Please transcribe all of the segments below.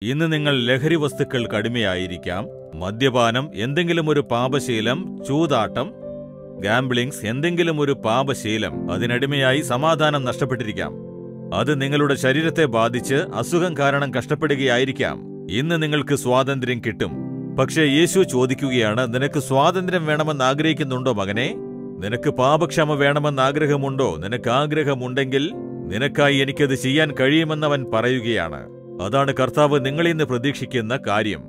ഇന്ന് നിങ്ങൾ ലഹരി വസ്തുക്കൾക്ക് അടിമയായിരിക്കാം മദ്യപാനം എന്തെങ്കിലും ഒരു പാപശീലം ചൂതാട്ടം ഗാംബ്ലിങ്സ് എന്തെങ്കിലും ഒരു പാപശീലം അതിനടിമയായി സമാധാനം നഷ്ടപ്പെട്ടിരിക്കാം അത് നിങ്ങളുടെ ശരീരത്തെ ബാധിച്ച് അസുഖം കാരണം കഷ്ടപ്പെടുകയായിരിക്കാം ഇന്ന് നിങ്ങൾക്ക് സ്വാതന്ത്ര്യം കിട്ടും പക്ഷേ യേശു ചോദിക്കുകയാണ് നിനക്ക് സ്വാതന്ത്ര്യം വേണമെന്ന് ആഗ്രഹിക്കുന്നുണ്ടോ മകനെ നിനക്ക് പാപക്ഷമ വേണമെന്ന് ആഗ്രഹമുണ്ടോ നിനക്ക് ആഗ്രഹമുണ്ടെങ്കിൽ നിനക്കായി എനിക്കത് ചെയ്യാൻ കഴിയുമെന്നവൻ പറയുകയാണ് അതാണ് കർത്താവ് നിങ്ങളിൽ നിന്ന് പ്രതീക്ഷിക്കുന്ന കാര്യം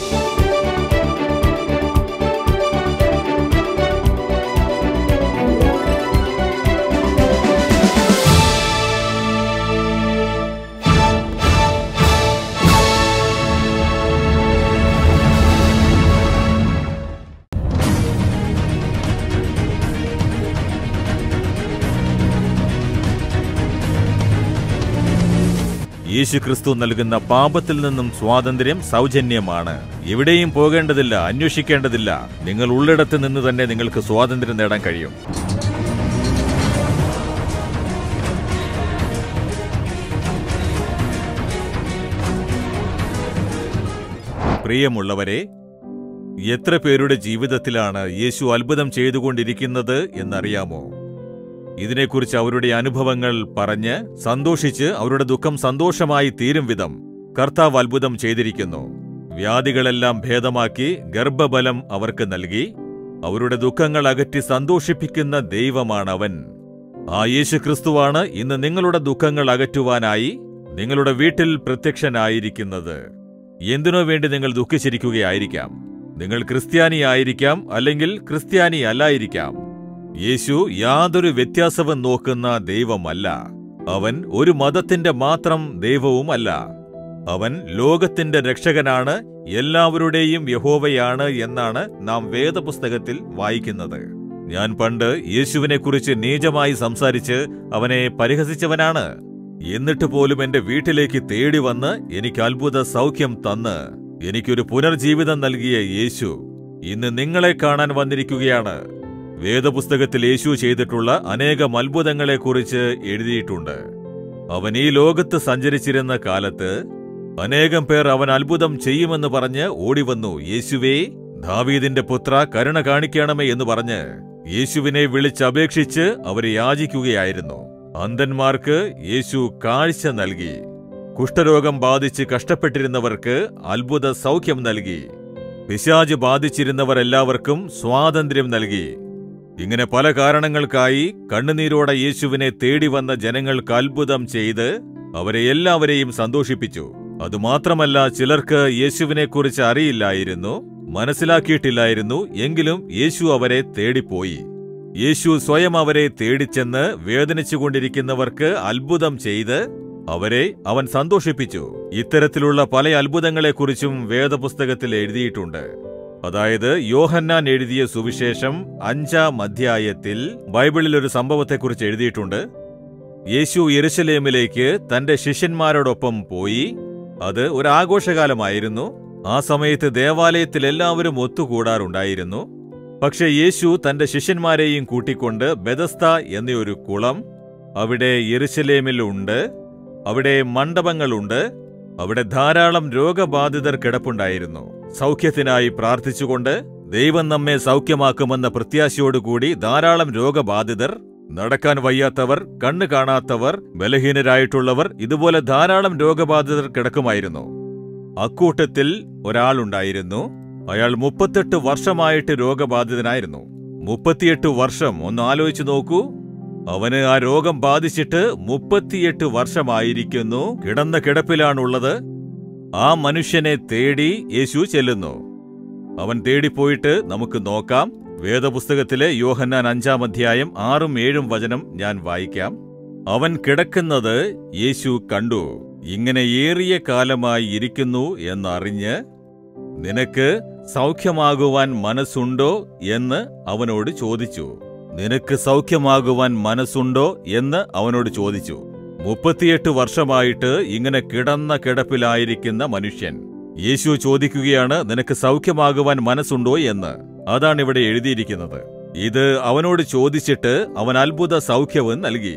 യേശുക്രിസ്തു നൽകുന്ന പാപത്തിൽ നിന്നും സ്വാതന്ത്ര്യം സൗജന്യമാണ് എവിടെയും പോകേണ്ടതില്ല അന്വേഷിക്കേണ്ടതില്ല നിങ്ങൾ ഉള്ളിടത്ത് നിന്ന് തന്നെ നിങ്ങൾക്ക് സ്വാതന്ത്ര്യം നേടാൻ കഴിയും പ്രിയമുള്ളവരെ എത്ര പേരുടെ ജീവിതത്തിലാണ് യേശു അത്ഭുതം ചെയ്തുകൊണ്ടിരിക്കുന്നത് എന്നറിയാമോ ഇതിനെക്കുറിച്ച് അവരുടെ അനുഭവങ്ങൾ പറഞ്ഞ് സന്തോഷിച്ച് അവരുടെ ദുഃഖം സന്തോഷമായി തീരും വിധം കർത്താവ് അത്ഭുതം ചെയ്തിരിക്കുന്നു വ്യാധികളെല്ലാം ഭേദമാക്കി ഗർഭബലം അവർക്ക് നൽകി അവരുടെ ദുഃഖങ്ങൾ അകറ്റി സന്തോഷിപ്പിക്കുന്ന ദൈവമാണവൻ ആ യേശുക്രിസ്തുവാണ് ഇന്ന് നിങ്ങളുടെ ദുഃഖങ്ങൾ അകറ്റുവാനായി നിങ്ങളുടെ വീട്ടിൽ പ്രത്യക്ഷനായിരിക്കുന്നത് എന്തിനോ വേണ്ടി നിങ്ങൾ ദുഃഖിച്ചിരിക്കുകയായിരിക്കാം നിങ്ങൾ ക്രിസ്ത്യാനിയായിരിക്കാം അല്ലെങ്കിൽ ക്രിസ്ത്യാനി അല്ലായിരിക്കാം യേശു യാതൊരു വ്യത്യാസവും നോക്കുന്ന ദൈവമല്ല അവൻ ഒരു മതത്തിന്റെ മാത്രം ദൈവവുമല്ല അവൻ ലോകത്തിന്റെ രക്ഷകനാണ് എല്ലാവരുടെയും യഹോവയാണ് എന്നാണ് നാം വേദപുസ്തകത്തിൽ വായിക്കുന്നത് ഞാൻ പണ്ട് യേശുവിനെക്കുറിച്ച് നീചമായി സംസാരിച്ച് അവനെ പരിഹസിച്ചവനാണ് എന്നിട്ട് പോലും എന്റെ വീട്ടിലേക്ക് തേടി വന്ന് എനിക്ക് അത്ഭുത സൗഖ്യം തന്ന് എനിക്കൊരു പുനർജീവിതം നൽകിയ യേശു ഇന്ന് നിങ്ങളെ കാണാൻ വന്നിരിക്കുകയാണ് വേദപുസ്തകത്തിൽ യേശു ചെയ്തിട്ടുള്ള അനേകം അത്ഭുതങ്ങളെക്കുറിച്ച് എഴുതിയിട്ടുണ്ട് അവൻ ഈ ലോകത്ത് സഞ്ചരിച്ചിരുന്ന കാലത്ത് അനേകം പേർ അവൻ അത്ഭുതം ചെയ്യുമെന്ന് പറഞ്ഞ് ഓടിവന്നു യേശുവേ ദാവീദിന്റെ പുത്ര കരുണ കാണിക്കണമേ എന്ന് പറഞ്ഞ് യേശുവിനെ വിളിച്ചപേക്ഷിച്ച് അവരെ യാചിക്കുകയായിരുന്നു അന്ധന്മാർക്ക് യേശു കാഴ്ച നൽകി കുഷ്ഠരോഗം ബാധിച്ച് കഷ്ടപ്പെട്ടിരുന്നവർക്ക് അത്ഭുത സൗഖ്യം നൽകി പിശാജ് ബാധിച്ചിരുന്നവരെല്ലാവർക്കും സ്വാതന്ത്ര്യം നൽകി ഇങ്ങനെ പല കാരണങ്ങൾക്കായി കണ്ണുനീരോടെ യേശുവിനെ തേടി വന്ന ജനങ്ങൾക്ക് അത്ഭുതം ചെയ്ത് അവരെ എല്ലാവരെയും സന്തോഷിപ്പിച്ചു അതുമാത്രമല്ല ചിലർക്ക് യേശുവിനെക്കുറിച്ച് അറിയില്ലായിരുന്നു മനസ്സിലാക്കിയിട്ടില്ലായിരുന്നു എങ്കിലും യേശു അവരെ തേടിപ്പോയി യേശു സ്വയം അവരെ തേടിച്ചെന്ന് വേദനിച്ചുകൊണ്ടിരിക്കുന്നവർക്ക് അത്ഭുതം ചെയ്ത് അവരെ അവൻ സന്തോഷിപ്പിച്ചു ഇത്തരത്തിലുള്ള പല അത്ഭുതങ്ങളെക്കുറിച്ചും വേദപുസ്തകത്തിൽ എഴുതിയിട്ടുണ്ട് അതായത് യോഹന്നാൻ എഴുതിയ സുവിശേഷം അഞ്ചാം അധ്യായത്തിൽ ബൈബിളിൽ ഒരു സംഭവത്തെക്കുറിച്ച് എഴുതിയിട്ടുണ്ട് യേശു യെരുശലേമിലേക്ക് തന്റെ ശിഷ്യന്മാരോടൊപ്പം പോയി അത് ഒരു ആഘോഷകാലമായിരുന്നു ആ സമയത്ത് ദേവാലയത്തിൽ എല്ലാവരും ഒത്തുകൂടാറുണ്ടായിരുന്നു പക്ഷെ യേശു തന്റെ ശിഷ്യന്മാരെയും കൂട്ടിക്കൊണ്ട് ബെദസ്ത എന്നൊരു കുളം അവിടെ യെരുശലേമിൽ ഉണ്ട് അവിടെ മണ്ഡപങ്ങളുണ്ട് അവിടെ ധാരാളം രോഗബാധിതർ കിടപ്പുണ്ടായിരുന്നു സൗഖ്യത്തിനായി പ്രാർത്ഥിച്ചുകൊണ്ട് ദൈവം നമ്മെ സൗഖ്യമാക്കുമെന്ന പ്രത്യാശയോടുകൂടി ധാരാളം രോഗബാധിതർ നടക്കാൻ വയ്യാത്തവർ കണ്ണു കാണാത്തവർ ബലഹീനരായിട്ടുള്ളവർ ഇതുപോലെ ധാരാളം രോഗബാധിതർ കിടക്കുമായിരുന്നു അക്കൂട്ടത്തിൽ ഒരാളുണ്ടായിരുന്നു അയാൾ മുപ്പത്തെട്ട് വർഷമായിട്ട് രോഗബാധിതനായിരുന്നു മുപ്പത്തിയെട്ട് വർഷം ഒന്ന് ആലോചിച്ചു നോക്കൂ അവന് ആ രോഗം ബാധിച്ചിട്ട് മുപ്പത്തിയെട്ട് വർഷമായിരിക്കുന്നു കിടന്ന കിടപ്പിലാണുള്ളത് ആ മനുഷ്യനെ തേടി യേശു ചെല്ലുന്നു അവൻ തേടിപ്പോയിട്ട് നമുക്ക് നോക്കാം വേദപുസ്തകത്തിലെ യോഹന്നാൻ അഞ്ചാം അധ്യായം ആറും ഏഴും വചനം ഞാൻ വായിക്കാം അവൻ കിടക്കുന്നത് യേശു കണ്ടു ഇങ്ങനെ ഏറിയ കാലമായി ഇരിക്കുന്നു എന്നറിഞ്ഞ് നിനക്ക് സൗഖ്യമാകുവാൻ മനസ്സുണ്ടോ എന്ന് അവനോട് ചോദിച്ചു നിനക്ക് സൗഖ്യമാകുവാൻ മനസ്സുണ്ടോ എന്ന് അവനോട് ചോദിച്ചു മുപ്പത്തിയെട്ട് വർഷമായിട്ട് ഇങ്ങനെ കിടന്ന കിടപ്പിലായിരിക്കുന്ന മനുഷ്യൻ യേശു ചോദിക്കുകയാണ് നിനക്ക് സൗഖ്യമാകുവാൻ മനസ്സുണ്ടോ എന്ന് അതാണ് ഇവിടെ എഴുതിയിരിക്കുന്നത് ഇത് അവനോട് ചോദിച്ചിട്ട് അവൻ അത്ഭുത സൗഖ്യവും നൽകി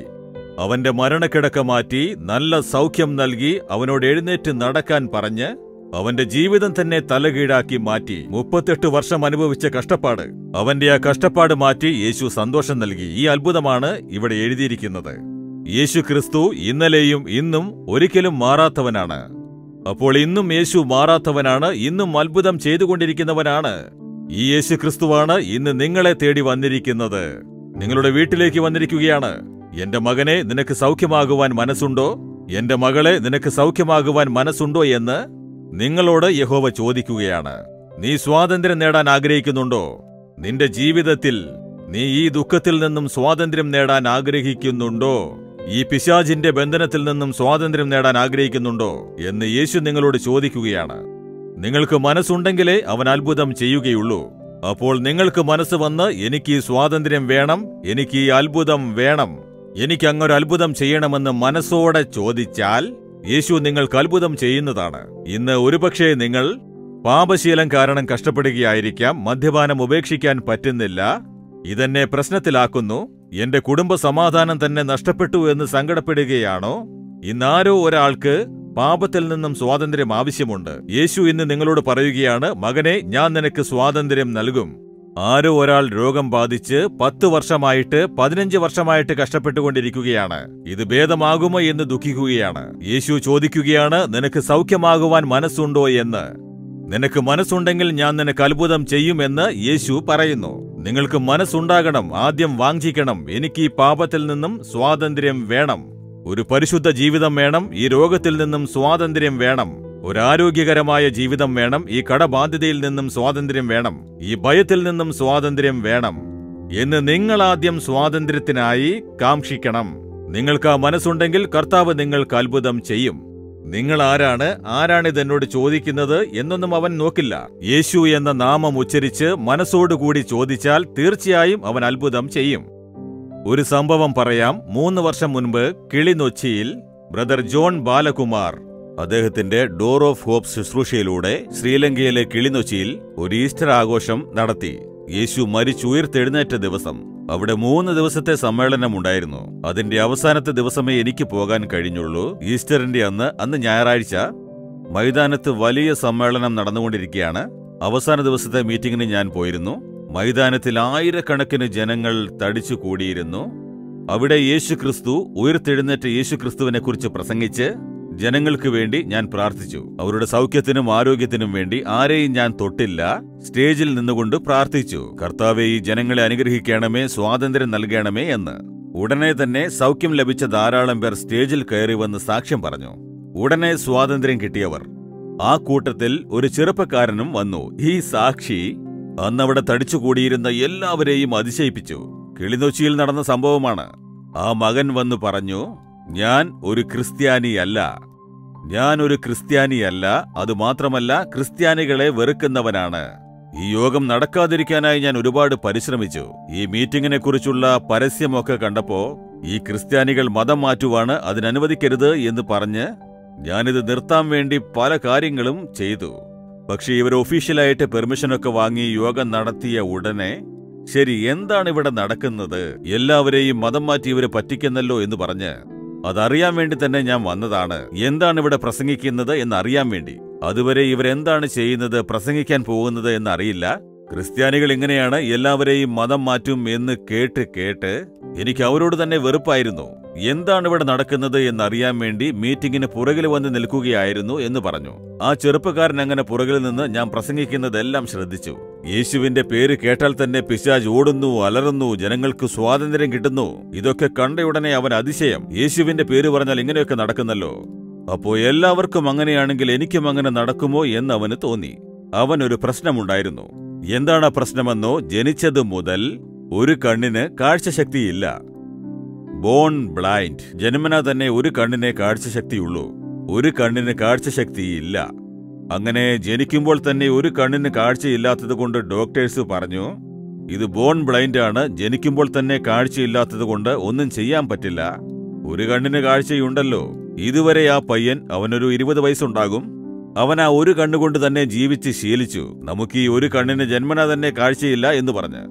അവന്റെ മരണക്കിടക്ക മാറ്റി നല്ല സൗഖ്യം നൽകി അവനോട് എഴുന്നേറ്റ് നടക്കാൻ പറഞ്ഞ് അവന്റെ ജീവിതം തന്നെ തലകീഴാക്കി മാറ്റി മുപ്പത്തെട്ട് വർഷം അനുഭവിച്ച കഷ്ടപ്പാട് അവന്റെ ആ കഷ്ടപ്പാട് മാറ്റി യേശു സന്തോഷം നൽകി ഈ അത്ഭുതമാണ് ഇവിടെ എഴുതിയിരിക്കുന്നത് യേശു ക്രിസ്തു ഇന്നലെയും ഇന്നും ഒരിക്കലും മാറാത്തവനാണ് അപ്പോൾ ഇന്നും യേശു മാറാത്തവനാണ് ഇന്നും അത്ഭുതം ചെയ്തുകൊണ്ടിരിക്കുന്നവനാണ് ഈ യേശു ക്രിസ്തുവാണ് ഇന്ന് നിങ്ങളെ തേടി വന്നിരിക്കുന്നത് നിങ്ങളുടെ വീട്ടിലേക്ക് വന്നിരിക്കുകയാണ് എന്റെ മകനെ നിനക്ക് സൗഖ്യമാകുവാൻ മനസ്സുണ്ടോ എന്റെ മകളെ നിനക്ക് സൗഖ്യമാകുവാൻ മനസ്സുണ്ടോ എന്ന് നിങ്ങളോട് യഹോവ ചോദിക്കുകയാണ് നീ സ്വാതന്ത്ര്യം നേടാൻ ആഗ്രഹിക്കുന്നുണ്ടോ നിന്റെ ജീവിതത്തിൽ നീ ഈ ദുഃഖത്തിൽ നിന്നും സ്വാതന്ത്ര്യം നേടാൻ ആഗ്രഹിക്കുന്നുണ്ടോ ഈ പിശാചിന്റെ ബന്ധനത്തിൽ നിന്നും സ്വാതന്ത്ര്യം നേടാൻ ആഗ്രഹിക്കുന്നുണ്ടോ എന്ന് യേശു നിങ്ങളോട് ചോദിക്കുകയാണ് നിങ്ങൾക്ക് മനസ്സുണ്ടെങ്കിലേ അവൻ അത്ഭുതം ചെയ്യുകയുള്ളൂ അപ്പോൾ നിങ്ങൾക്ക് മനസ്സ് വന്ന് എനിക്ക് ഈ സ്വാതന്ത്ര്യം വേണം എനിക്ക് ഈ അത്ഭുതം വേണം എനിക്ക് അങ്ങൊരു അത്ഭുതം ചെയ്യണമെന്ന് മനസ്സോടെ ചോദിച്ചാൽ യേശു നിങ്ങൾക്ക് അത്ഭുതം ചെയ്യുന്നതാണ് ഇന്ന് ഒരുപക്ഷെ നിങ്ങൾ പാപശീലം കാരണം കഷ്ടപ്പെടുകയായിരിക്കാം മദ്യപാനം ഉപേക്ഷിക്കാൻ പറ്റുന്നില്ല ഇതെന്നെ പ്രശ്നത്തിലാക്കുന്നു എന്റെ കുടുംബ സമാധാനം തന്നെ നഷ്ടപ്പെട്ടു എന്ന് സങ്കടപ്പെടുകയാണോ ഇന്നാരോ ഒരാൾക്ക് പാപത്തിൽ നിന്നും സ്വാതന്ത്ര്യം ആവശ്യമുണ്ട് യേശു ഇന്ന് നിങ്ങളോട് പറയുകയാണ് മകനെ ഞാൻ നിനക്ക് സ്വാതന്ത്ര്യം നൽകും ആരോ ഒരാൾ രോഗം ബാധിച്ച് പത്ത് വർഷമായിട്ട് പതിനഞ്ച് വർഷമായിട്ട് കഷ്ടപ്പെട്ടുകൊണ്ടിരിക്കുകയാണ് ഇത് ഭേദമാകുമോ എന്ന് ദുഃഖിക്കുകയാണ് യേശു ചോദിക്കുകയാണ് നിനക്ക് സൗഖ്യമാകുവാൻ മനസ്സുണ്ടോ എന്ന് നിനക്ക് മനസ്സുണ്ടെങ്കിൽ ഞാൻ നിനക്ക് അത്ഭുതം ചെയ്യുമെന്ന് യേശു പറയുന്നു നിങ്ങൾക്ക് മനസ്സുണ്ടാകണം ആദ്യം വാഞ്ചിക്കണം എനിക്ക് ഈ പാപത്തിൽ നിന്നും സ്വാതന്ത്ര്യം വേണം ഒരു പരിശുദ്ധ ജീവിതം വേണം ഈ രോഗത്തിൽ നിന്നും സ്വാതന്ത്ര്യം വേണം ഒരു ആരോഗ്യകരമായ ജീവിതം വേണം ഈ കടബാധ്യതയിൽ നിന്നും സ്വാതന്ത്ര്യം വേണം ഈ ഭയത്തിൽ നിന്നും സ്വാതന്ത്ര്യം വേണം എന്ന് നിങ്ങൾ ആദ്യം സ്വാതന്ത്ര്യത്തിനായി കാക്ഷിക്കണം നിങ്ങൾക്ക് ആ മനസ്സുണ്ടെങ്കിൽ കർത്താവ് നിങ്ങൾക്ക് അത്ഭുതം ചെയ്യും നിങ്ങൾ ആരാണ് ആരാണിത് എന്നോട് ചോദിക്കുന്നത് എന്നൊന്നും അവൻ നോക്കില്ല യേശു എന്ന നാമം ഉച്ചരിച്ച് മനസ്സോടുകൂടി ചോദിച്ചാൽ തീർച്ചയായും അവൻ അത്ഭുതം ചെയ്യും ഒരു സംഭവം പറയാം മൂന്ന് വർഷം മുൻപ് കിളിനൊച്ചിയിൽ ബ്രദർ ജോൺ ബാലകുമാർ അദ്ദേഹത്തിന്റെ ഡോർ ഓഫ് ഹോപ്പ് ശുശ്രൂഷയിലൂടെ ശ്രീലങ്കയിലെ കിളിനൊച്ചിയിൽ ഒരു ഈസ്റ്റർ ആഘോഷം നടത്തി യേശു മരിച്ചുയർത്തെഴുന്നേറ്റ ദിവസം അവിടെ മൂന്ന് ദിവസത്തെ സമ്മേളനം ഉണ്ടായിരുന്നു അതിന്റെ അവസാനത്തെ ദിവസമേ എനിക്ക് പോകാൻ കഴിഞ്ഞുള്ളൂ ഈസ്റ്ററിന്റെ അന്ന് അന്ന് ഞായറാഴ്ച മൈതാനത്ത് വലിയ സമ്മേളനം നടന്നുകൊണ്ടിരിക്കുകയാണ് അവസാന ദിവസത്തെ മീറ്റിംഗിന് ഞാൻ പോയിരുന്നു മൈതാനത്തിൽ ആയിരക്കണക്കിന് ജനങ്ങൾ തടിച്ചു കൂടിയിരുന്നു അവിടെ യേശുക്രിസ്തു ഉയർത്തെഴുന്നേറ്റ യേശുക്രിസ്തുവിനെ കുറിച്ച് പ്രസംഗിച്ച് ജനങ്ങൾക്ക് വേണ്ടി ഞാൻ പ്രാർത്ഥിച്ചു അവരുടെ സൗഖ്യത്തിനും ആരോഗ്യത്തിനും വേണ്ടി ആരെയും ഞാൻ തൊട്ടില്ല സ്റ്റേജിൽ നിന്നുകൊണ്ട് പ്രാർത്ഥിച്ചു കർത്താവെ ഈ ജനങ്ങളെ അനുഗ്രഹിക്കണമേ സ്വാതന്ത്ര്യം നൽകണമേ എന്ന് ഉടനെ തന്നെ സൗഖ്യം ലഭിച്ച ധാരാളം പേർ സ്റ്റേജിൽ കയറി വന്ന് സാക്ഷ്യം പറഞ്ഞു ഉടനെ സ്വാതന്ത്ര്യം കിട്ടിയവർ ആ കൂട്ടത്തിൽ ഒരു ചെറുപ്പക്കാരനും വന്നു ഈ സാക്ഷി അന്നവിടെ തടിച്ചുകൂടിയിരുന്ന എല്ലാവരെയും അതിശയിപ്പിച്ചു കിളിനൊച്ചിയിൽ നടന്ന സംഭവമാണ് ആ മകൻ വന്നു പറഞ്ഞു ഞാൻ ഒരു ക്രിസ്ത്യാനിയല്ല ഞാൻ ഒരു ക്രിസ്ത്യാനിയല്ല അതുമാത്രമല്ല ക്രിസ്ത്യാനികളെ വെറുക്കുന്നവനാണ് ഈ യോഗം നടക്കാതിരിക്കാനായി ഞാൻ ഒരുപാട് പരിശ്രമിച്ചു ഈ മീറ്റിംഗിനെ കുറിച്ചുള്ള പരസ്യമൊക്കെ കണ്ടപ്പോ ഈ ക്രിസ്ത്യാനികൾ മതം മാറ്റുവാണ് അതിനനുവദിക്കരുത് എന്ന് പറഞ്ഞ് ഞാനിത് നിർത്താൻ വേണ്ടി പല കാര്യങ്ങളും ചെയ്തു പക്ഷെ ഇവർ ഒഫീഷ്യലായിട്ട് പെർമിഷനൊക്കെ വാങ്ങി യോഗം നടത്തിയ ഉടനെ ശരി എന്താണ് ഇവിടെ നടക്കുന്നത് എല്ലാവരെയും മതം മാറ്റി ഇവരെ പറ്റിക്കുന്നല്ലോ എന്ന് പറഞ്ഞ് അതറിയാൻ വേണ്ടി തന്നെ ഞാൻ വന്നതാണ് എന്താണ് ഇവിടെ പ്രസംഗിക്കുന്നത് എന്നറിയാൻ വേണ്ടി അതുവരെ ഇവരെന്താണ് ചെയ്യുന്നത് പ്രസംഗിക്കാൻ പോകുന്നത് എന്നറിയില്ല ക്രിസ്ത്യാനികൾ ഇങ്ങനെയാണ് എല്ലാവരെയും മതം മാറ്റും എന്ന് കേട്ട് കേട്ട് എനിക്ക് അവരോട് തന്നെ വെറുപ്പായിരുന്നു എന്താണ് ഇവിടെ നടക്കുന്നത് എന്നറിയാൻ വേണ്ടി മീറ്റിംഗിന് പുറകിൽ വന്ന് നിൽക്കുകയായിരുന്നു എന്ന് പറഞ്ഞു ആ ചെറുപ്പക്കാരൻ അങ്ങനെ പുറകിൽ നിന്ന് ഞാൻ പ്രസംഗിക്കുന്നതെല്ലാം ശ്രദ്ധിച്ചു യേശുവിന്റെ പേര് കേട്ടാൽ തന്നെ പിശാജ് ഓടുന്നു അലറുന്നു ജനങ്ങൾക്ക് സ്വാതന്ത്ര്യം കിട്ടുന്നു ഇതൊക്കെ കണ്ടയുടനെ അവൻ അതിശയം യേശുവിന്റെ പേര് പറഞ്ഞാൽ ഇങ്ങനെയൊക്കെ നടക്കുന്നല്ലോ അപ്പോ എല്ലാവർക്കും അങ്ങനെയാണെങ്കിൽ എനിക്കും അങ്ങനെ നടക്കുമോ എന്ന് അവന് തോന്നി അവനൊരു പ്രശ്നമുണ്ടായിരുന്നു എന്താണ് ആ പ്രശ്നമെന്നോ ജനിച്ചത് മുതൽ ഒരു കണ്ണിന് കാഴ്ചശക്തിയില്ല ബോൺ ബ്ലൈൻഡ് ജന്മന തന്നെ ഒരു കണ്ണിനെ കാഴ്ചശക്തിയുള്ളൂ ഒരു കണ്ണിന് കാഴ്ചശക്തിയില്ല അങ്ങനെ ജനിക്കുമ്പോൾ തന്നെ ഒരു കണ്ണിന് കാഴ്ചയില്ലാത്തത് കൊണ്ട് ഡോക്ടേഴ്സ് പറഞ്ഞു ഇത് ബോൺ ബ്ലൈൻഡ് ആണ് ജനിക്കുമ്പോൾ തന്നെ കാഴ്ചയില്ലാത്തത് കൊണ്ട് ഒന്നും ചെയ്യാൻ പറ്റില്ല ഒരു കണ്ണിന് കാഴ്ചയുണ്ടല്ലോ ഇതുവരെ ആ പയ്യൻ അവനൊരു ഇരുപത് വയസ്സുണ്ടാകും അവൻ ആ ഒരു കണ്ണുകൊണ്ട് തന്നെ ജീവിച്ച് ശീലിച്ചു നമുക്ക് ഈ ഒരു കണ്ണിന് ജന്മന തന്നെ കാഴ്ചയില്ല എന്ന് പറഞ്ഞ്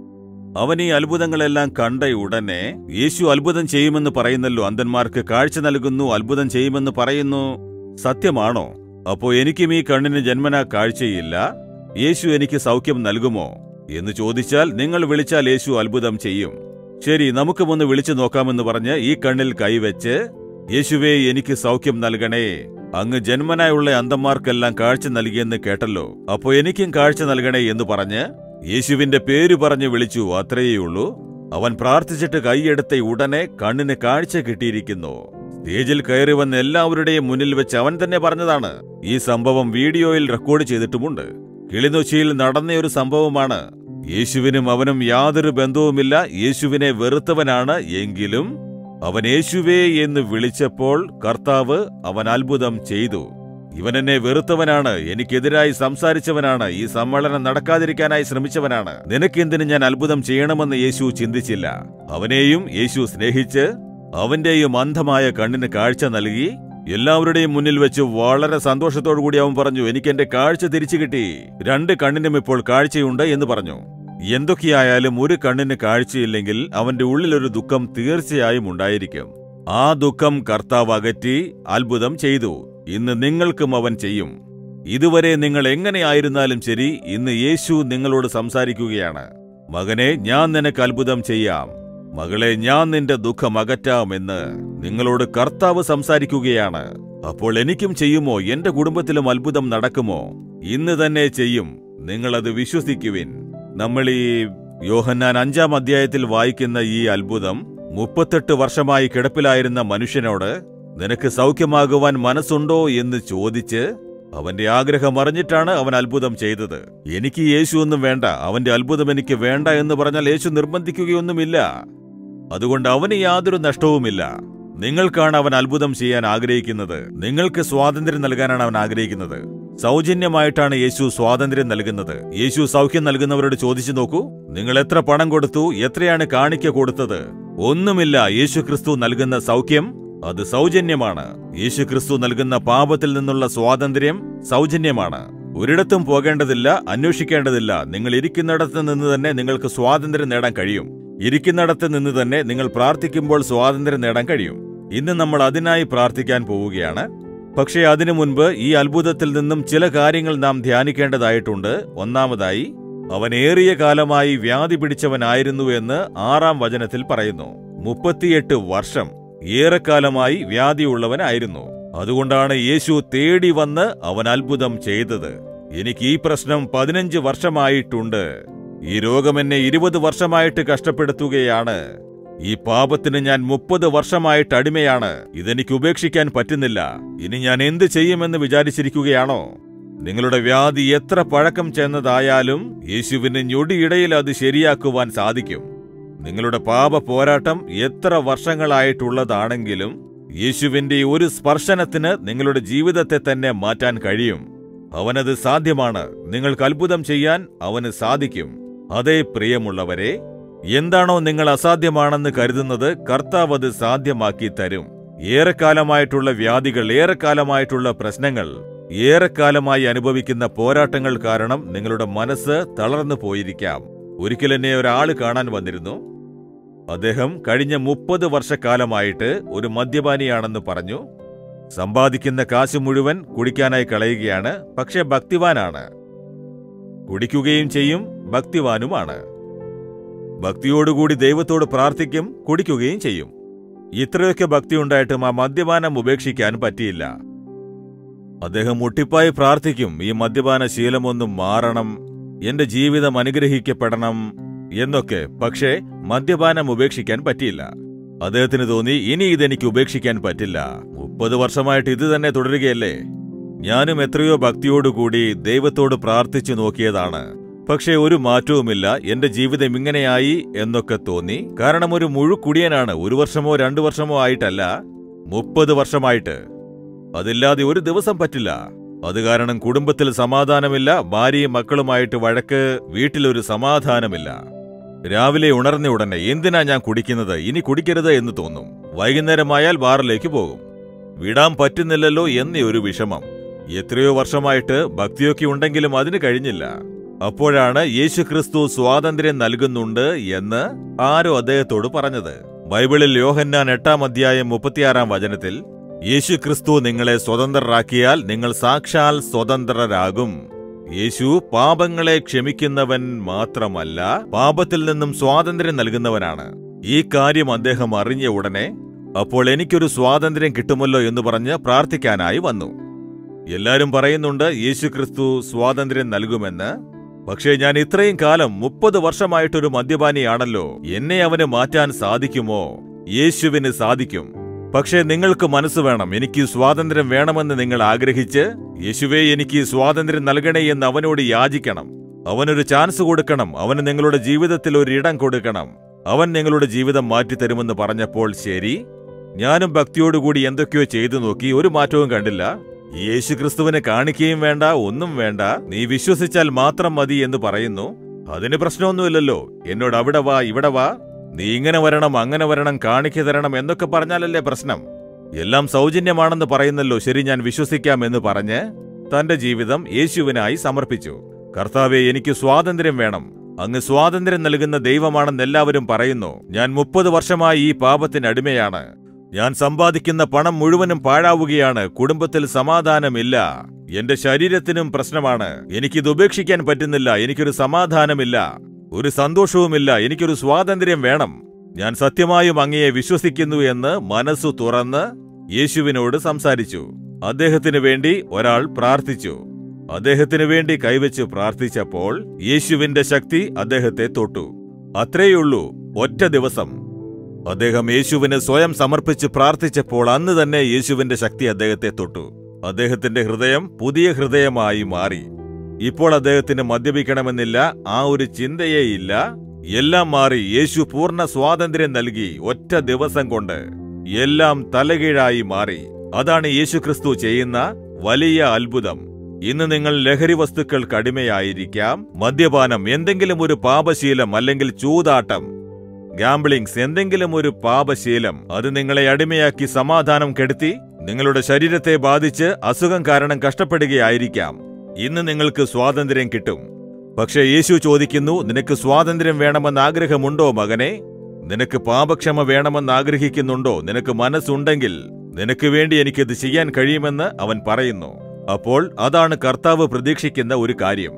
അവൻ ഈ അത്ഭുതങ്ങളെല്ലാം കണ്ട ഉടനെ യേശു അത്ഭുതം ചെയ്യുമെന്ന് പറയുന്നല്ലോ അന്ധന്മാർക്ക് കാഴ്ച നൽകുന്നു അത്ഭുതം ചെയ്യുമെന്ന് പറയുന്നു സത്യമാണോ അപ്പോ എനിക്കും ഈ കണ്ണിന് ജന്മന കാഴ്ചയില്ല യേശു എനിക്ക് സൗഖ്യം നൽകുമോ എന്ന് ചോദിച്ചാൽ നിങ്ങൾ വിളിച്ചാൽ യേശു അത്ഭുതം ചെയ്യും ശരി നമുക്കുമൊന്ന് വിളിച്ചു നോക്കാമെന്ന് പറഞ്ഞ് ഈ കണ്ണിൽ കൈവച്ച് യേശുവേ എനിക്ക് സൗഖ്യം നൽകണേ അങ്ങ് ജന്മനായുള്ള അന്ധന്മാർക്കെല്ലാം കാഴ്ച നൽകിയെന്ന് കേട്ടല്ലോ അപ്പോ എനിക്കും കാഴ്ച നൽകണേ എന്ന് പറഞ്ഞ് യേശുവിന്റെ പേര് പറഞ്ഞ് വിളിച്ചു അത്രയേയുള്ളൂ അവൻ പ്രാർത്ഥിച്ചിട്ട് കൈയെടുത്ത ഉടനെ കണ്ണിന് കാഴ്ച കിട്ടിയിരിക്കുന്നു സ്റ്റേജിൽ കയറി വന്ന എല്ലാവരുടെയും മുന്നിൽ വെച്ച് അവൻ തന്നെ പറഞ്ഞതാണ് ഈ സംഭവം വീഡിയോയിൽ റെക്കോർഡ് ചെയ്തിട്ടുമുണ്ട് കിളിനൊച്ചിയിൽ നടന്ന ഒരു സംഭവമാണ് യേശുവിനും അവനും യാതൊരു ബന്ധവുമില്ല യേശുവിനെ വെറുത്തവനാണ് എങ്കിലും അവൻ യേശുവേ എന്ന് വിളിച്ചപ്പോൾ കർത്താവ് അവൻ അത്ഭുതം ചെയ്തു ഇവൻ എന്നെ വെറുത്തവനാണ് എനിക്കെതിരായി സംസാരിച്ചവനാണ് ഈ സമ്മേളനം നടക്കാതിരിക്കാനായി ശ്രമിച്ചവനാണ് നിനക്കെന്തിന് ഞാൻ അത്ഭുതം ചെയ്യണമെന്ന് യേശു ചിന്തിച്ചില്ല അവനെയും യേശു സ്നേഹിച്ച് അവന്റെയും അന്ധമായ കണ്ണിന് കാഴ്ച നൽകി എല്ലാവരുടെയും മുന്നിൽ വെച്ച് വളരെ സന്തോഷത്തോടു കൂടി അവൻ പറഞ്ഞു എനിക്ക് എന്റെ കാഴ്ച തിരിച്ചു കിട്ടി രണ്ട് കണ്ണിനും ഇപ്പോൾ കാഴ്ചയുണ്ട് എന്ന് പറഞ്ഞു എന്തൊക്കെയായാലും ഒരു കണ്ണിന് കാഴ്ചയില്ലെങ്കിൽ അവന്റെ ഉള്ളിലൊരു ദുഃഖം തീർച്ചയായും ഉണ്ടായിരിക്കും ആ ദുഃഖം കർത്താവ് അകറ്റി അത്ഭുതം ചെയ്തു ഇന്ന് നിങ്ങൾക്കും അവൻ ചെയ്യും ഇതുവരെ നിങ്ങൾ എങ്ങനെയായിരുന്നാലും ശരി ഇന്ന് യേശു നിങ്ങളോട് സംസാരിക്കുകയാണ് മകനെ ഞാൻ നിനക്ക് അത്ഭുതം ചെയ്യാം മകളെ ഞാൻ നിന്റെ ദുഃഖം അകറ്റാമെന്ന് നിങ്ങളോട് കർത്താവ് സംസാരിക്കുകയാണ് അപ്പോൾ എനിക്കും ചെയ്യുമോ എന്റെ കുടുംബത്തിലും അത്ഭുതം നടക്കുമോ ഇന്ന് തന്നെ ചെയ്യും നിങ്ങളത് വിശ്വസിക്കുവിൻ നമ്മൾ ഈ യോഹന്നാൻ അഞ്ചാം അധ്യായത്തിൽ വായിക്കുന്ന ഈ അത്ഭുതം മുപ്പത്തെട്ട് വർഷമായി കിടപ്പിലായിരുന്ന മനുഷ്യനോട് നിനക്ക് സൗഖ്യമാകുവാൻ മനസ്സുണ്ടോ എന്ന് ചോദിച്ച് അവന്റെ ആഗ്രഹം അറിഞ്ഞിട്ടാണ് അവൻ അത്ഭുതം ചെയ്തത് എനിക്ക് യേശു ഒന്നും വേണ്ട അവന്റെ അത്ഭുതം എനിക്ക് വേണ്ട എന്ന് പറഞ്ഞാൽ യേശു നിർബന്ധിക്കുകയൊന്നുമില്ല അതുകൊണ്ട് അവന് യാതൊരു നഷ്ടവുമില്ല നിങ്ങൾക്കാണ് അവൻ അത്ഭുതം ചെയ്യാൻ ആഗ്രഹിക്കുന്നത് നിങ്ങൾക്ക് സ്വാതന്ത്ര്യം നൽകാനാണ് അവൻ ആഗ്രഹിക്കുന്നത് സൗജന്യമായിട്ടാണ് യേശു സ്വാതന്ത്ര്യം നൽകുന്നത് യേശു സൗഖ്യം നൽകുന്നവരോട് ചോദിച്ചു നോക്കൂ നിങ്ങൾ എത്ര പണം കൊടുത്തു എത്രയാണ് കാണിക്ക കൊടുത്തത് ഒന്നുമില്ല യേശു ക്രിസ്തു നൽകുന്ന സൗഖ്യം അത് സൗജന്യമാണ് യേശു ക്രിസ്തു നൽകുന്ന പാപത്തിൽ നിന്നുള്ള സ്വാതന്ത്ര്യം സൗജന്യമാണ് ഒരിടത്തും പോകേണ്ടതില്ല അന്വേഷിക്കേണ്ടതില്ല നിങ്ങൾ ഇരിക്കുന്നിടത്ത് നിന്ന് തന്നെ നിങ്ങൾക്ക് സ്വാതന്ത്ര്യം നേടാൻ കഴിയും ഇരിക്കുന്നിടത്ത് നിന്ന് തന്നെ നിങ്ങൾ പ്രാർത്ഥിക്കുമ്പോൾ സ്വാതന്ത്ര്യം നേടാൻ കഴിയും ഇന്ന് നമ്മൾ അതിനായി പ്രാർത്ഥിക്കാൻ പോവുകയാണ് പക്ഷേ അതിനു മുൻപ് ഈ അത്ഭുതത്തിൽ നിന്നും ചില കാര്യങ്ങൾ നാം ധ്യാനിക്കേണ്ടതായിട്ടുണ്ട് ഒന്നാമതായി അവൻ ഏറിയ കാലമായി വ്യാധി പിടിച്ചവനായിരുന്നു എന്ന് ആറാം വചനത്തിൽ പറയുന്നു മുപ്പത്തിയെട്ട് വർഷം ഏറെക്കാലമായി വ്യാധിയുള്ളവനായിരുന്നു അതുകൊണ്ടാണ് യേശു തേടി വന്ന് അവൻ അത്ഭുതം ചെയ്തത് എനിക്ക് ഈ പ്രശ്നം പതിനഞ്ച് വർഷമായിട്ടുണ്ട് ഈ രോഗം എന്നെ ഇരുപത് വർഷമായിട്ട് കഷ്ടപ്പെടുത്തുകയാണ് ഈ പാപത്തിന് ഞാൻ മുപ്പത് വർഷമായിട്ട് അടിമയാണ് ഇതെനിക്ക് ഉപേക്ഷിക്കാൻ പറ്റുന്നില്ല ഇനി ഞാൻ എന്ത് ചെയ്യുമെന്ന് വിചാരിച്ചിരിക്കുകയാണോ നിങ്ങളുടെ വ്യാധി എത്ര പഴക്കം ചെന്നതായാലും യേശുവിന് ഞൊടിയിടയിൽ അത് ശരിയാക്കുവാൻ സാധിക്കും നിങ്ങളുടെ പാപ പോരാട്ടം എത്ര വർഷങ്ങളായിട്ടുള്ളതാണെങ്കിലും യേശുവിന്റെ ഒരു സ്പർശനത്തിന് നിങ്ങളുടെ ജീവിതത്തെ തന്നെ മാറ്റാൻ കഴിയും അവനത് സാധ്യമാണ് നിങ്ങൾക്ക് അത്ഭുതം ചെയ്യാൻ അവന് സാധിക്കും അതേ പ്രിയമുള്ളവരെ എന്താണോ നിങ്ങൾ അസാധ്യമാണെന്ന് കരുതുന്നത് കർത്താവ് അത് സാധ്യമാക്കി തരും ഏറെക്കാലമായിട്ടുള്ള വ്യാധികൾ ഏറെക്കാലമായിട്ടുള്ള പ്രശ്നങ്ങൾ ഏറെക്കാലമായി അനുഭവിക്കുന്ന പോരാട്ടങ്ങൾ കാരണം നിങ്ങളുടെ മനസ്സ് തളർന്നു പോയിരിക്കാം ഒരിക്കൽ എന്നെ ഒരാള് കാണാൻ വന്നിരുന്നു അദ്ദേഹം കഴിഞ്ഞ മുപ്പത് വർഷക്കാലമായിട്ട് ഒരു മദ്യപാനിയാണെന്ന് പറഞ്ഞു സമ്പാദിക്കുന്ന കാശ് മുഴുവൻ കുടിക്കാനായി കളയുകയാണ് പക്ഷെ ഭക്തിവാനാണ് കുടിക്കുകയും ചെയ്യും ഭക്തിവാനുമാണ് ഭക്തിയോടുകൂടി ദൈവത്തോട് പ്രാർത്ഥിക്കും കുടിക്കുകയും ചെയ്യും ഇത്രയൊക്കെ ഭക്തി ഉണ്ടായിട്ടും ആ മദ്യപാനം ഉപേക്ഷിക്കാൻ പറ്റിയില്ല അദ്ദേഹം മുട്ടിപ്പായി പ്രാർത്ഥിക്കും ഈ മദ്യപാന ശീലമൊന്നും മാറണം എന്റെ ജീവിതം അനുഗ്രഹിക്കപ്പെടണം എന്നൊക്കെ പക്ഷേ മദ്യപാനം ഉപേക്ഷിക്കാൻ പറ്റിയില്ല അദ്ദേഹത്തിന് തോന്നി ഇനി ഇതെനിക്ക് ഉപേക്ഷിക്കാൻ പറ്റില്ല മുപ്പത് വർഷമായിട്ട് ഇത് തന്നെ തുടരുകയല്ലേ ഞാനും എത്രയോ ഭക്തിയോടുകൂടി ദൈവത്തോട് പ്രാർത്ഥിച്ചു നോക്കിയതാണ് പക്ഷേ ഒരു മാറ്റവുമില്ല എന്റെ ജീവിതം ഇങ്ങനെയായി എന്നൊക്കെ തോന്നി കാരണം ഒരു മുഴുക്കുടിയനാണ് ഒരു വർഷമോ രണ്ടു വർഷമോ ആയിട്ടല്ല മുപ്പത് വർഷമായിട്ട് അതില്ലാതെ ഒരു ദിവസം പറ്റില്ല അത് കാരണം കുടുംബത്തിൽ സമാധാനമില്ല ഭാര്യയും മക്കളുമായിട്ട് വഴക്ക് വീട്ടിലൊരു സമാധാനമില്ല രാവിലെ ഉണർന്ന ഉടനെ എന്തിനാ ഞാൻ കുടിക്കുന്നത് ഇനി കുടിക്കരുത് എന്ന് തോന്നും വൈകുന്നേരമായാൽ ബാറിലേക്ക് പോകും വിടാൻ പറ്റുന്നില്ലല്ലോ എന്നേ ഒരു വിഷമം എത്രയോ വർഷമായിട്ട് ഭക്തിയൊക്കെ ഉണ്ടെങ്കിലും അതിന് കഴിഞ്ഞില്ല അപ്പോഴാണ് യേശുക്രിസ്തു സ്വാതന്ത്ര്യം നൽകുന്നുണ്ട് എന്ന് ആരോ അദ്ദേഹത്തോട് പറഞ്ഞത് ബൈബിളിൽ യോഹന്നാൻ എട്ടാം അധ്യായം മുപ്പത്തിയാറാം വചനത്തിൽ യേശുക്രിസ്തു നിങ്ങളെ സ്വതന്ത്രരാക്കിയാൽ നിങ്ങൾ സാക്ഷാൽ സ്വതന്ത്രരാകും യേശു പാപങ്ങളെ ക്ഷമിക്കുന്നവൻ മാത്രമല്ല പാപത്തിൽ നിന്നും സ്വാതന്ത്ര്യം നൽകുന്നവനാണ് ഈ കാര്യം അദ്ദേഹം അറിഞ്ഞ ഉടനെ അപ്പോൾ എനിക്കൊരു സ്വാതന്ത്ര്യം കിട്ടുമല്ലോ എന്ന് പറഞ്ഞ് പ്രാർത്ഥിക്കാനായി വന്നു എല്ലാരും പറയുന്നുണ്ട് യേശുക്രിസ്തു സ്വാതന്ത്ര്യം നൽകുമെന്ന് പക്ഷേ ഞാൻ ഇത്രയും കാലം മുപ്പത് വർഷമായിട്ടൊരു മദ്യപാനിയാണല്ലോ എന്നെ അവന് മാറ്റാൻ സാധിക്കുമോ യേശുവിന് സാധിക്കും പക്ഷേ നിങ്ങൾക്ക് മനസ്സ് വേണം എനിക്ക് സ്വാതന്ത്ര്യം വേണമെന്ന് നിങ്ങൾ ആഗ്രഹിച്ച് യേശുവേ എനിക്ക് സ്വാതന്ത്ര്യം നൽകണേ എന്ന് അവനോട് യാചിക്കണം അവനൊരു ചാൻസ് കൊടുക്കണം അവന് നിങ്ങളുടെ ജീവിതത്തിൽ ഒരു ഇടം കൊടുക്കണം അവൻ നിങ്ങളുടെ ജീവിതം മാറ്റിത്തരുമെന്ന് പറഞ്ഞപ്പോൾ ശരി ഞാനും ഭക്തിയോടുകൂടി എന്തൊക്കെയോ ചെയ്തു നോക്കി ഒരു മാറ്റവും കണ്ടില്ല യേശുക്രിസ്തുവിനെ കാണിക്കുകയും വേണ്ട ഒന്നും വേണ്ട നീ വിശ്വസിച്ചാൽ മാത്രം മതി എന്ന് പറയുന്നു അതിന് പ്രശ്നമൊന്നുമില്ലല്ലോ എന്നോട് അവിടെ വാ ഇവിടെ വാ നീ ഇങ്ങനെ വരണം അങ്ങനെ വരണം കാണിക്കു തരണം എന്നൊക്കെ പറഞ്ഞാലല്ലേ പ്രശ്നം എല്ലാം സൗജന്യമാണെന്ന് പറയുന്നല്ലോ ശരി ഞാൻ വിശ്വസിക്കാം എന്ന് പറഞ്ഞ് തന്റെ ജീവിതം യേശുവിനായി സമർപ്പിച്ചു കർത്താവെ എനിക്ക് സ്വാതന്ത്ര്യം വേണം അങ്ങ് സ്വാതന്ത്ര്യം നൽകുന്ന ദൈവമാണെന്ന് എല്ലാവരും പറയുന്നു ഞാൻ മുപ്പത് വർഷമായി ഈ പാപത്തിന് അടിമയാണ് ഞാൻ സമ്പാദിക്കുന്ന പണം മുഴുവനും പാഴാവുകയാണ് കുടുംബത്തിൽ സമാധാനമില്ല എന്റെ ശരീരത്തിനും പ്രശ്നമാണ് എനിക്കിത് ഉപേക്ഷിക്കാൻ പറ്റുന്നില്ല എനിക്കൊരു സമാധാനമില്ല ഒരു സന്തോഷവുമില്ല എനിക്കൊരു സ്വാതന്ത്ര്യം വേണം ഞാൻ സത്യമായും അങ്ങയെ വിശ്വസിക്കുന്നു എന്ന് മനസ്സു തുറന്ന് യേശുവിനോട് സംസാരിച്ചു അദ്ദേഹത്തിനു വേണ്ടി ഒരാൾ പ്രാർത്ഥിച്ചു അദ്ദേഹത്തിനു വേണ്ടി കൈവച്ച് പ്രാർത്ഥിച്ചപ്പോൾ യേശുവിന്റെ ശക്തി അദ്ദേഹത്തെ തൊട്ടു അത്രേയുള്ളൂ ഒറ്റ ദിവസം അദ്ദേഹം യേശുവിന് സ്വയം സമർപ്പിച്ച് പ്രാർത്ഥിച്ചപ്പോൾ അന്ന് തന്നെ യേശുവിന്റെ ശക്തി അദ്ദേഹത്തെ തൊട്ടു അദ്ദേഹത്തിന്റെ ഹൃദയം പുതിയ ഹൃദയമായി മാറി ഇപ്പോൾ അദ്ദേഹത്തിന് മദ്യപിക്കണമെന്നില്ല ആ ഒരു ചിന്തയേയില്ല എല്ലാം മാറി യേശു പൂർണ്ണ സ്വാതന്ത്ര്യം നൽകി ഒറ്റ ദിവസം കൊണ്ട് എല്ലാം തലകീഴായി മാറി അതാണ് യേശുക്രിസ്തു ചെയ്യുന്ന വലിയ അത്ഭുതം ഇന്ന് നിങ്ങൾ ലഹരി വസ്തുക്കൾക്ക് അടിമയായിരിക്കാം മദ്യപാനം എന്തെങ്കിലും ഒരു പാപശീലം അല്ലെങ്കിൽ ചൂതാട്ടം ഗാംബ്ലിങ്സ് എന്തെങ്കിലും ഒരു പാപശീലം അത് നിങ്ങളെ അടിമയാക്കി സമാധാനം കെടുത്തി നിങ്ങളുടെ ശരീരത്തെ ബാധിച്ച് അസുഖം കാരണം കഷ്ടപ്പെടുകയായിരിക്കാം ഇന്ന് നിങ്ങൾക്ക് സ്വാതന്ത്ര്യം കിട്ടും പക്ഷേ യേശു ചോദിക്കുന്നു നിനക്ക് സ്വാതന്ത്ര്യം വേണമെന്ന് ആഗ്രഹമുണ്ടോ മകനെ നിനക്ക് പാപക്ഷമ വേണമെന്ന് ആഗ്രഹിക്കുന്നുണ്ടോ നിനക്ക് മനസ്സുണ്ടെങ്കിൽ നിനക്ക് വേണ്ടി എനിക്കിത് ചെയ്യാൻ കഴിയുമെന്ന് അവൻ പറയുന്നു അപ്പോൾ അതാണ് കർത്താവ് പ്രതീക്ഷിക്കുന്ന ഒരു കാര്യം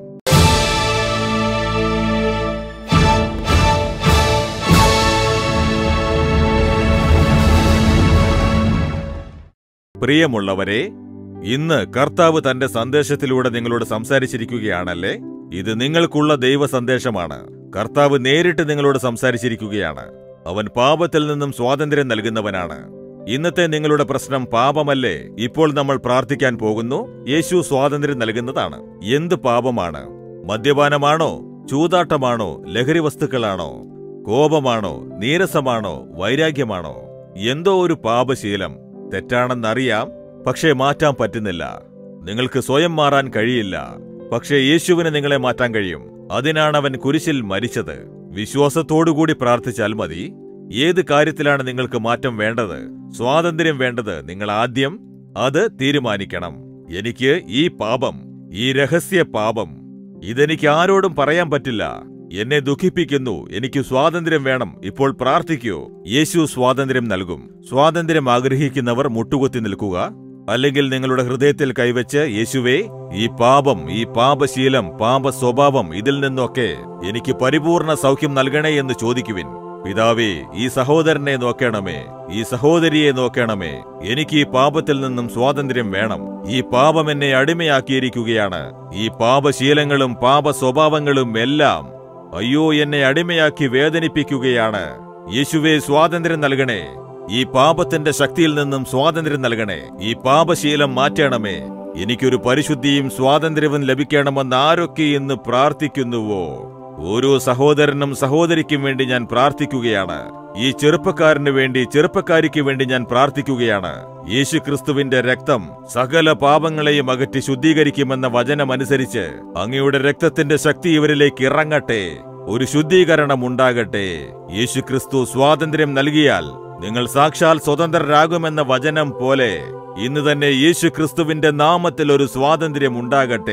പ്രിയമുള്ളവരെ ഇന്ന് കർത്താവ് തന്റെ സന്ദേശത്തിലൂടെ നിങ്ങളോട് സംസാരിച്ചിരിക്കുകയാണല്ലേ ഇത് നിങ്ങൾക്കുള്ള ദൈവ സന്ദേശമാണ് കർത്താവ് നേരിട്ട് നിങ്ങളോട് സംസാരിച്ചിരിക്കുകയാണ് അവൻ പാപത്തിൽ നിന്നും സ്വാതന്ത്ര്യം നൽകുന്നവനാണ് ഇന്നത്തെ നിങ്ങളുടെ പ്രശ്നം പാപമല്ലേ ഇപ്പോൾ നമ്മൾ പ്രാർത്ഥിക്കാൻ പോകുന്നു യേശു സ്വാതന്ത്ര്യം നൽകുന്നതാണ് എന്ത് പാപമാണ് മദ്യപാനമാണോ ചൂതാട്ടമാണോ ലഹരി വസ്തുക്കളാണോ കോപമാണോ നീരസമാണോ വൈരാഗ്യമാണോ എന്തോ ഒരു പാപശീലം തെറ്റാണെന്നറിയാം പക്ഷേ മാറ്റാൻ പറ്റുന്നില്ല നിങ്ങൾക്ക് സ്വയം മാറാൻ കഴിയില്ല പക്ഷേ യേശുവിന് നിങ്ങളെ മാറ്റാൻ കഴിയും അതിനാണ് അവൻ കുരിശിൽ മരിച്ചത് വിശ്വാസത്തോടുകൂടി പ്രാർത്ഥിച്ചാൽ മതി ഏത് കാര്യത്തിലാണ് നിങ്ങൾക്ക് മാറ്റം വേണ്ടത് സ്വാതന്ത്ര്യം വേണ്ടത് നിങ്ങൾ ആദ്യം അത് തീരുമാനിക്കണം എനിക്ക് ഈ പാപം ഈ രഹസ്യ പാപം ഇതെനിക്ക് ആരോടും പറയാൻ പറ്റില്ല എന്നെ ദുഃഖിപ്പിക്കുന്നു എനിക്ക് സ്വാതന്ത്ര്യം വേണം ഇപ്പോൾ പ്രാർത്ഥിക്കൂ യേശു സ്വാതന്ത്ര്യം നൽകും സ്വാതന്ത്ര്യം ആഗ്രഹിക്കുന്നവർ മുട്ടുകുത്തി നിൽക്കുക അല്ലെങ്കിൽ നിങ്ങളുടെ ഹൃദയത്തിൽ കൈവച്ച് യേശുവേ ഈ പാപം ഈ പാപശീലം പാപ സ്വഭാവം ഇതിൽ നിന്നൊക്കെ എനിക്ക് പരിപൂർണ സൗഖ്യം നൽകണേ എന്ന് ചോദിക്കുവിൻ പിതാവേ ഈ സഹോദരനെ നോക്കണമേ ഈ സഹോദരിയെ നോക്കണമേ എനിക്ക് ഈ പാപത്തിൽ നിന്നും സ്വാതന്ത്ര്യം വേണം ഈ പാപം എന്നെ അടിമയാക്കിയിരിക്കുകയാണ് ഈ പാപശീലങ്ങളും പാപ സ്വഭാവങ്ങളും എല്ലാം അയ്യോ എന്നെ അടിമയാക്കി വേദനിപ്പിക്കുകയാണ് യേശുവേ സ്വാതന്ത്ര്യം നൽകണേ ഈ പാപത്തിന്റെ ശക്തിയിൽ നിന്നും സ്വാതന്ത്ര്യം നൽകണേ ഈ പാപശീലം മാറ്റണമേ എനിക്കൊരു പരിശുദ്ധിയും സ്വാതന്ത്ര്യവും ലഭിക്കണമെന്ന് ആരൊക്കെ ഇന്ന് പ്രാർത്ഥിക്കുന്നുവോ ഓരോ സഹോദരനും സഹോദരിക്കും വേണ്ടി ഞാൻ പ്രാർത്ഥിക്കുകയാണ് ഈ ചെറുപ്പക്കാരന് വേണ്ടി ചെറുപ്പക്കാരിക്ക് വേണ്ടി ഞാൻ പ്രാർത്ഥിക്കുകയാണ് യേശുക്രിസ്തുവിന്റെ രക്തം സകല പാപങ്ങളെയും അകറ്റി ശുദ്ധീകരിക്കുമെന്ന വചനമനുസരിച്ച് അങ്ങയുടെ രക്തത്തിന്റെ ശക്തി ഇവരിലേക്ക് ഇറങ്ങട്ടെ ഒരു ശുദ്ധീകരണം ഉണ്ടാകട്ടെ യേശുക്രിസ്തു സ്വാതന്ത്ര്യം നൽകിയാൽ നിങ്ങൾ സാക്ഷാൽ സ്വതന്ത്രരാകുമെന്ന വചനം പോലെ ഇന്ന് തന്നെ യേശു ക്രിസ്തുവിന്റെ നാമത്തിൽ ഒരു സ്വാതന്ത്ര്യം ഉണ്ടാകട്ടെ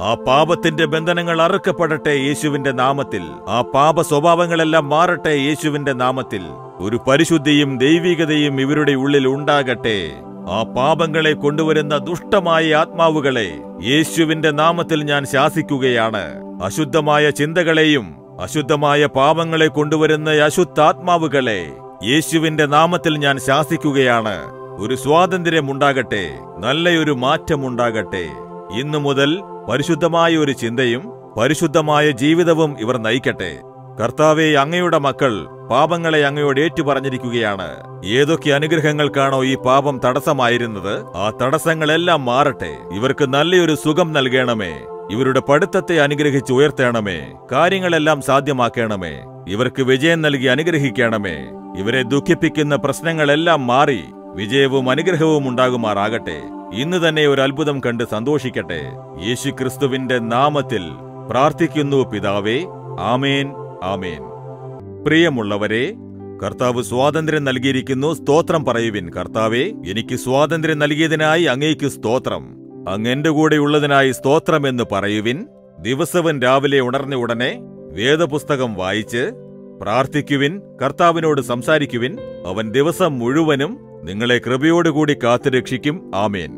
ആ പാപത്തിന്റെ ബന്ധനങ്ങൾ അറുക്കപ്പെടട്ടെ യേശുവിന്റെ നാമത്തിൽ ആ പാപ സ്വഭാവങ്ങളെല്ലാം മാറട്ടെ യേശുവിന്റെ നാമത്തിൽ ഒരു പരിശുദ്ധിയും ദൈവികതയും ഇവരുടെ ഉള്ളിൽ ഉണ്ടാകട്ടെ ആ പാപങ്ങളെ കൊണ്ടുവരുന്ന ദുഷ്ടമായ ആത്മാവുകളെ യേശുവിന്റെ നാമത്തിൽ ഞാൻ ശാസിക്കുകയാണ് അശുദ്ധമായ ചിന്തകളെയും അശുദ്ധമായ പാപങ്ങളെ കൊണ്ടുവരുന്ന അശുദ്ധാത്മാവുകളെ യേശുവിന്റെ നാമത്തിൽ ഞാൻ ശാസിക്കുകയാണ് ഒരു സ്വാതന്ത്ര്യം ഉണ്ടാകട്ടെ നല്ലയൊരു മാറ്റമുണ്ടാകട്ടെ ഇന്നു മുതൽ പരിശുദ്ധമായ ഒരു ചിന്തയും പരിശുദ്ധമായ ജീവിതവും ഇവർ നയിക്കട്ടെ കർത്താവെ അങ്ങയുടെ മക്കൾ പാപങ്ങളെ അങ്ങയോട് ഏറ്റുപറഞ്ഞിരിക്കുകയാണ് ഏതൊക്കെ അനുഗ്രഹങ്ങൾക്കാണോ ഈ പാപം തടസ്സമായിരുന്നത് ആ തടസ്സങ്ങളെല്ലാം മാറട്ടെ ഇവർക്ക് നല്ലൊരു സുഖം നൽകണമേ ഇവരുടെ പഠിത്തത്തെ അനുഗ്രഹിച്ച് ഉയർത്തണമേ കാര്യങ്ങളെല്ലാം സാധ്യമാക്കണമേ ഇവർക്ക് വിജയം നൽകി അനുഗ്രഹിക്കണമേ ഇവരെ ദുഃഖിപ്പിക്കുന്ന പ്രശ്നങ്ങളെല്ലാം മാറി വിജയവും അനുഗ്രഹവും ഉണ്ടാകുമാറാകട്ടെ ഇന്ന് തന്നെ ഒരു അത്ഭുതം കണ്ട് സന്തോഷിക്കട്ടെ യേശു ക്രിസ്തുവിന്റെ നാമത്തിൽ പ്രാർത്ഥിക്കുന്നു പിതാവേ ആമേൻ ആമേൻ പ്രിയമുള്ളവരെ കർത്താവ് സ്വാതന്ത്ര്യം നൽകിയിരിക്കുന്നു സ്തോത്രം പറയുവിൻ കർത്താവേ എനിക്ക് സ്വാതന്ത്ര്യം നൽകിയതിനായി അങ്ങേക്ക് സ്തോത്രം അങ്ങ് എന്റെ കൂടെ ഉള്ളതിനായി സ്തോത്രം എന്ന് പറയുവിൻ ദിവസവും രാവിലെ ഉണർന്ന ഉടനെ വേദപുസ്തകം വായിച്ച് പ്രാർത്ഥിക്കുവിൻ കർത്താവിനോട് സംസാരിക്കുവിൻ അവൻ ദിവസം മുഴുവനും നിങ്ങളെ കൃപയോടുകൂടി കാത്തുരക്ഷിക്കും ആമേൻ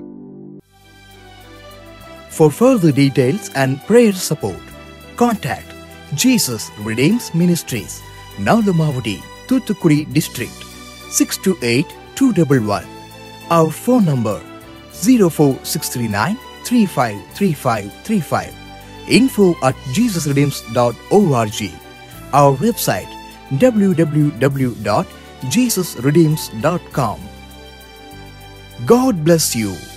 For further details and prayer support, contact Jesus Redeems Ministries, Nalamavadi, Thuthukudi District, 628-211. Our phone number 04639-353535. Info at jesusredeems.org. Our website www.jesusredeems.com. God bless you.